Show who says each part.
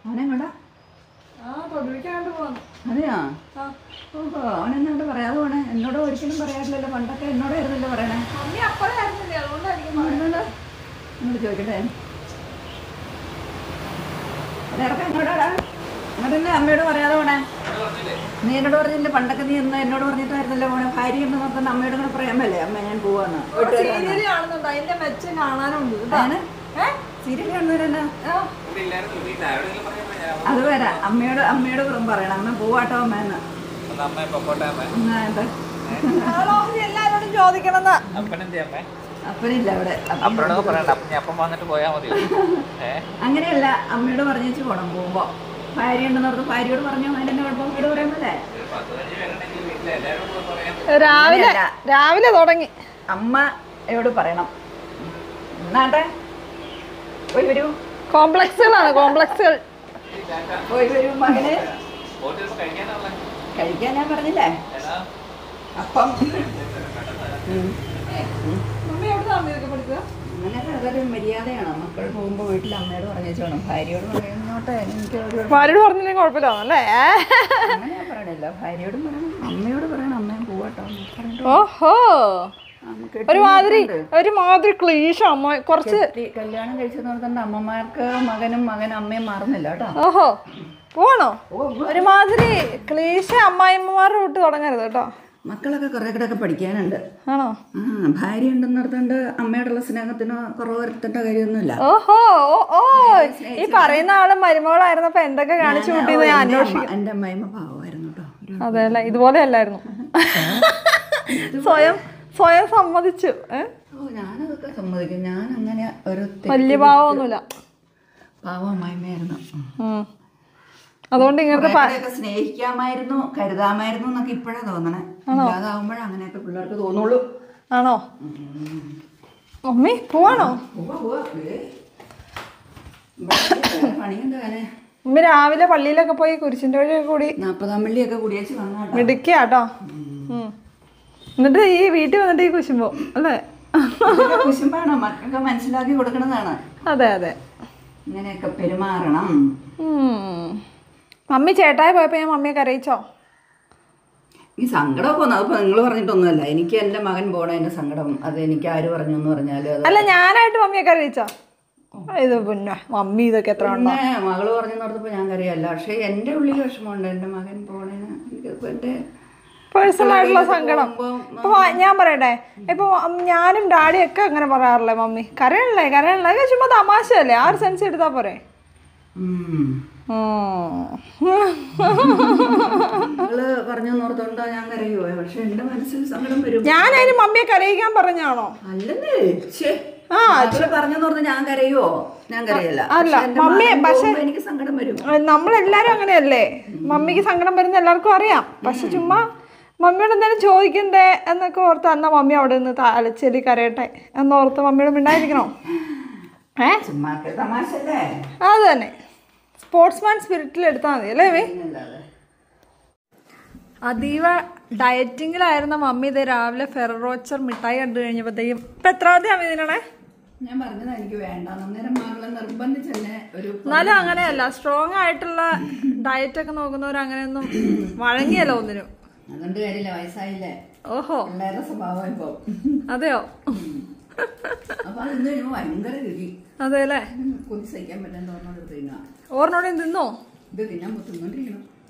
Speaker 1: അവനെങ്ങോട്ടാ
Speaker 2: ആ തൊടുവിക്കാണ്ട് പോന്നു
Speaker 1: അതെയോ
Speaker 2: ആ
Speaker 1: ഓഹോ അവനെന്നോട് പറയാതെ പോണേ എന്നോട് ഒരിക്കലും പറയാറില്ലല്ലോ പണ്ടൊക്കെ എന്നോടായിരുന്നല്ലോ പറയണേ
Speaker 2: മമ്മി അപ്പഴേ ആയിരുന്നില്ലേ അതുകൊണ്ടായിരിക്കും
Speaker 1: അവനോട് എന്നോട് ചോദിക്കട്ടെ നേരത്തെ എന്നോടാടാ എന്നിട്ടല്ലേ അമ്മയോട് പറയാതെ പോണേ നീ എന്നോട് പറഞ്ഞില്ലേ പണ്ടൊക്കെ നീ എന്ന് എന്നോട് പറഞ്ഞിട്ടായിരുന്നല്ലോ പോണേ ഭാര്യ എന്ന് നോക്കുന്ന അമ്മയോട് കൂടെ പറയാൻ മേലേ അമ്മ ഞാൻ പോവാന്ന്
Speaker 2: സീരിയൽ കാണുന്നുണ്ട് അതിന്റെ മെച്ചം കാണാനുണ്ട് കേട്ടോ.
Speaker 1: ആണ്
Speaker 2: ഏ?
Speaker 1: സീരിയൽ കാണുന്നവരല്ല
Speaker 2: ആ,
Speaker 1: അത് വരാം അമ്മയോട് അമ്മയോട് പറയണം അമ്മ പോവാട്ടോ അമ്മ എന്ന്
Speaker 3: അമ്മ പൊക്കോട്ടെ അമ്മ
Speaker 1: എന്നാ എന്താ
Speaker 2: ആളോ, ഇനി എല്ലാവരോടും ചോദിക്കണമെന്ന്
Speaker 3: അപ്പനെന്തേ അമ്മേ
Speaker 1: അപ്പനില്ല അവിടെ അപ്പം
Speaker 3: അപ്പനോടൊക്കെ പറയണ്ട അപ്പൊ ഞാൻ അപ്പം വന്നിട്ട് പോയാ മതി ഏ
Speaker 1: അങ്ങനെയല്ല അമ്മയോട് പറഞ്ഞേച്ച് പോണം പോകുമ്പോ ഭാര്യ ഉണ്ടെന്ന് പറഞ്ഞ് ഭാര്യയോട് പറഞ്ഞു അതിന്റെ കുഴപ്പം വീട് പറയുമ്പോഴേ
Speaker 3: ഒരു പത്ത് പതിനഞ്ച് പേരുണ്ടെങ്കിൽ വീട്ടിൽ എല്ലാവരും കൂടെ പറയാം
Speaker 2: രാവിലെ
Speaker 1: അങ്ങനെയല്ല.
Speaker 2: രാവിലെ തുടങ്ങി
Speaker 1: അമ്മയോട് പറയണം എന്നാട്ടെ പോയി വരൂ
Speaker 2: കോംപ്ലക്സുകളാണ് കോംപ്ലക്സുകൾ
Speaker 1: പോയി വരൂ മകന്
Speaker 3: പോയിട്ട് ചിലപ്പോ കഴിക്കാനുള്ള
Speaker 1: കഴിക്കാൻ ഞാൻ പറഞ്ഞില്ലേ
Speaker 3: ഏതാ
Speaker 1: അപ്പം ഉം.
Speaker 2: മമ്മി എവിടെ ഇതൊക്കെ പഠിക്കുക
Speaker 1: അങ്ങനെയൊക്കെ അതൊരു മര്യാദയാണ് മക്കൾ പോകുമ്പോൾ വീട്ടിൽ അമ്മയോട് പറഞ്ഞേച്ചോണം ഭാര്യയോട് പറയുന്നോട്ടെ എനിക്ക് ഒരു
Speaker 2: ഭാര്യയോട് പറഞ്ഞില്ലെങ്കിൽ കുഴപ്പമില്ല
Speaker 1: അങ്ങനെ ഞാൻ പറയണില്ല ഭാര്യയോടും പറയണം അമ്മയോട് പറയണം അമ്മയും പോവാട്ടോ എന്ന് പറഞ്ഞിട്ട്
Speaker 2: ഓഹോ
Speaker 1: നമുക്ക്
Speaker 2: ഒരുമാതിരി ഒരുമാതിരി ക്ലീശ അമ്മ കുറച്ച്
Speaker 1: കെട്ടി കല്യാണം കഴിച്ചെന്ന് പറഞ്ഞിട്ട് അമ്മമാർക്ക് മകനും മകനും അമ്മയും മാറുന്നില്ല കേട്ടോ
Speaker 2: ഓഹോ പോണോ ഒരുമാതിരി ക്ലീശ അമ്മായിമ്മമാരുടെ വിട്ട് തുടങ്ങരുത് കേട്ടോ
Speaker 1: മക്കളൊക്കെ കുറെ കൂടെ ഒക്കെ പഠിക്കാനുണ്ട്
Speaker 2: ആണോ
Speaker 1: ആ ഭാര്യ ഉണ്ടെന്ന് പറഞ്ഞിട്ട് അമ്മയോടുള്ള സ്നേഹത്തിന് കുറവ് വരുത്തേണ്ട കാര്യമൊന്നുമില്ല
Speaker 2: ഓഹോ ഓ ഓ ഈ പറയുന്ന ആള് മരുമകളായിരുന്നപ്പോ എന്തൊക്കെ കാണിച്ചു കൂട്ടിന്ന് ഞാൻ അന്വേഷിക്കും
Speaker 1: എൻ്റെ അമ്മായിമ്മ പാവമായിരുന്നു കേട്ടോ ഒരു
Speaker 2: അതെ അല്ല ഇതുപോലെ അല്ലായിരുന്നു സ്വയം സ്വയം സമ്മതിച്ചു ഏ?
Speaker 1: ഓ ഞാനതൊക്കെ സമ്മതിക്കും ഞാൻ അങ്ങനെ ഒരു തെറ്റ്
Speaker 2: വലിയ പാവമൊന്നുമില്ല
Speaker 1: പാവം അമ്മായിമ്മയായിരുന്നു
Speaker 2: ഉം. അതുകൊണ്ട് ഇങ്ങനത്തെ പ-
Speaker 1: കുറേയൊക്കെ സ്നേഹിക്കാമായിരുന്നു കരുതാമായിരുന്നു എന്നൊക്കെ ഇപ്പോഴാ തോന്നണേ ഇല്ലാതാവുമ്പോഴേ അങ്ങനെയൊക്കെ പിള്ളേർക്ക് തോന്നുള്ളൂ
Speaker 2: ആണോ മമ്മി പോവാണോ
Speaker 1: പോവാ പോവാ ഏ. ഇവിടെ വേറെ പണിയുണ്ട് കാലേ
Speaker 2: മമ്മി രാവിലെ പള്ളിയിലൊക്കെ പോയി കുരിശിന്റെ വഴിയൊക്കെ കൂടി
Speaker 1: നാൽപ്പതാം വെള്ളിയൊക്കെ കുടിയേച്ച് വന്നാട്ടോ
Speaker 2: മിടുക്കിയാട്ടോ ഉം. എന്നിട്ട് ഈ വീട്ടിൽ വന്നിട്ട് ഈ കുശുമ്പോ അല്ലേ
Speaker 1: ഇതൊക്കെ കുശുമ്പാണ് മക്കൾക്ക് മനസ്സിലാക്കി കൊടുക്കണതാണ്
Speaker 2: അതെ അതെ
Speaker 1: ഇങ്ങനെയൊക്കെ പെരുമാറണം
Speaker 2: ഉം. മമ്മി ചേട്ടായി പോയപ്പോ ഞാൻ മമ്മിയെ കരയിച്ചോ
Speaker 1: ഈ സങ്കടമൊക്കെ വന്നു അതിപ്പോൾ നിങ്ങൾ പറഞ്ഞിട്ടൊന്നുമല്ല എനിക്ക് എൻ്റെ മകൻ പോണതിൻ്റെ സങ്കടം അത് എനിക്ക് ആര് പറഞ്ഞു എന്ന് പറഞ്ഞാൽ അത്
Speaker 2: അല്ല ഞാനായിട്ട് മമ്മിയെ കരയിച്ചോ ഇത് പിന്നെ മമ്മി ഇതൊക്കെ എത്ര ഉണ്ടോ
Speaker 1: പിന്നെ മകള് പറഞ്ഞു നടത്തപ്പോൾ ഞാൻ കറിയല്ല പക്ഷേ എൻ്റെ ഉള്ളിൽ വിഷമമുണ്ട് എൻ്റെ മകൻ പോണേന് എനിക്ക് എൻ്റെ
Speaker 2: പേഴ്സണൽ ആയിട്ടുള്ള സങ്കടം
Speaker 1: പോകുമ്പോ
Speaker 2: ഇപ്പൊ വ- ഞാൻ പറയട്ടെ ഇപ്പൊ ഉം ഞാനും ഡാഡിയും ഒക്കെ അങ്ങനെ പറയാറില്ലേ മമ്മി കരയണല്ലേ കരയണല്ലേ ഒക്കെ ചുമ്മാ തമാശയല്ലേ ആ ഒരു സെൻസ് എടുത്താ പോരെ
Speaker 1: ഉം.
Speaker 2: ഉം.
Speaker 1: നിങ്ങള് പറഞ്ഞു ഓർത്തോണ്ടാ ഞാൻ കരയുവോ പക്ഷെ എൻ്റെ മനസ്സിൽ സങ്കടം വരും
Speaker 2: ഞാൻ അതിന് മമ്മിയെ കരയിക്കാൻ പറഞ്ഞാണോ
Speaker 1: അല്ലെന്നേ ഛേ.
Speaker 2: ആ,
Speaker 1: മകള് പറഞ്ഞു ഓർത്ത് ഞാൻ കരയുവോ ഞാൻ കരയല്ല
Speaker 2: അല്ല,
Speaker 1: പക്ഷെ എൻ്റെ
Speaker 2: മമ്മി-
Speaker 1: മകൻ
Speaker 2: പക്ഷെ-
Speaker 1: പോകുമ്പോ എനിക്ക് സങ്കടം വരും
Speaker 2: നമ്മളെല്ലാരും അങ്ങനെയല്ലേ മമ്മിക്ക് സങ്കടം വരുന്ന എല്ലാവർക്കും അറിയാം പക്ഷെ ചുമ്മാ മമ്മിയോട് എന്തെങ്കിലും ചോദിക്കണ്ടേ എന്നൊക്കെ ഓർത്ത് എന്നാ മമ്മി അവിടെ നിന്ന് അലച്ചെലി കരയട്ടെ എന്നോർത്ത് മമ്മിയോട് മിണ്ടായിരിക്കണോ ഏ
Speaker 1: ചുമ്മാ തമാശ അല്ലേ
Speaker 2: അത് തന്നെ സ്പോർട്സ്മാൻ സ്പിരിറ്റിൽ എടുത്താൽ മതി അല്ലേ വേ
Speaker 1: പിന്നല്ലാതെ.
Speaker 2: അതീവ ഡയറ്റിങ്ങിലായിരുന്ന മമ്മി ഇത് രാവിലെ ഫെററോച്ചർ മിഠായി കണ്ടു കഴിഞ്ഞപ്പോഴത്തേക്കും ഇപ്പൊ എത്രാമത്തെ അമ്മ ഇതിനാണേ
Speaker 1: ഞാൻ പറഞ്ഞത് എനിക്ക് വേണ്ട അന്നേരം മകളെ നിർബന്ധിച്ച് തന്നെ ഒരു
Speaker 2: എന്നാലും അങ്ങനെയല്ല സ്ട്രോങ് ആയിട്ടുള്ള ഡയറ്റ് ഒക്കെ നോക്കുന്നവർ അങ്ങനെയൊന്നും വഴങ്ങിയല്ല ഒന്നിനും
Speaker 1: അതുകൊണ്ട് കാര്യമില്ല വയസ്സായില്ലേ
Speaker 2: ഓഹോ
Speaker 1: പിള്ളേരുടെ സ്വഭാവം ഇപ്പൊ
Speaker 2: അതെയോ
Speaker 1: അപ്പൊ അത് ഇന്ന് കഴിയുമ്പോ ഭയങ്കര രുചി
Speaker 2: അതെ അല്ലേ
Speaker 1: കൊതി സഹിക്കാൻ പറ്റാൻ തോന്നുന്നത് തിന്നാ
Speaker 2: ഓർണോടെ തിന്നോ
Speaker 1: ഇത് തിന്നാൻ തിന്നോണ്ടിരിക്കണം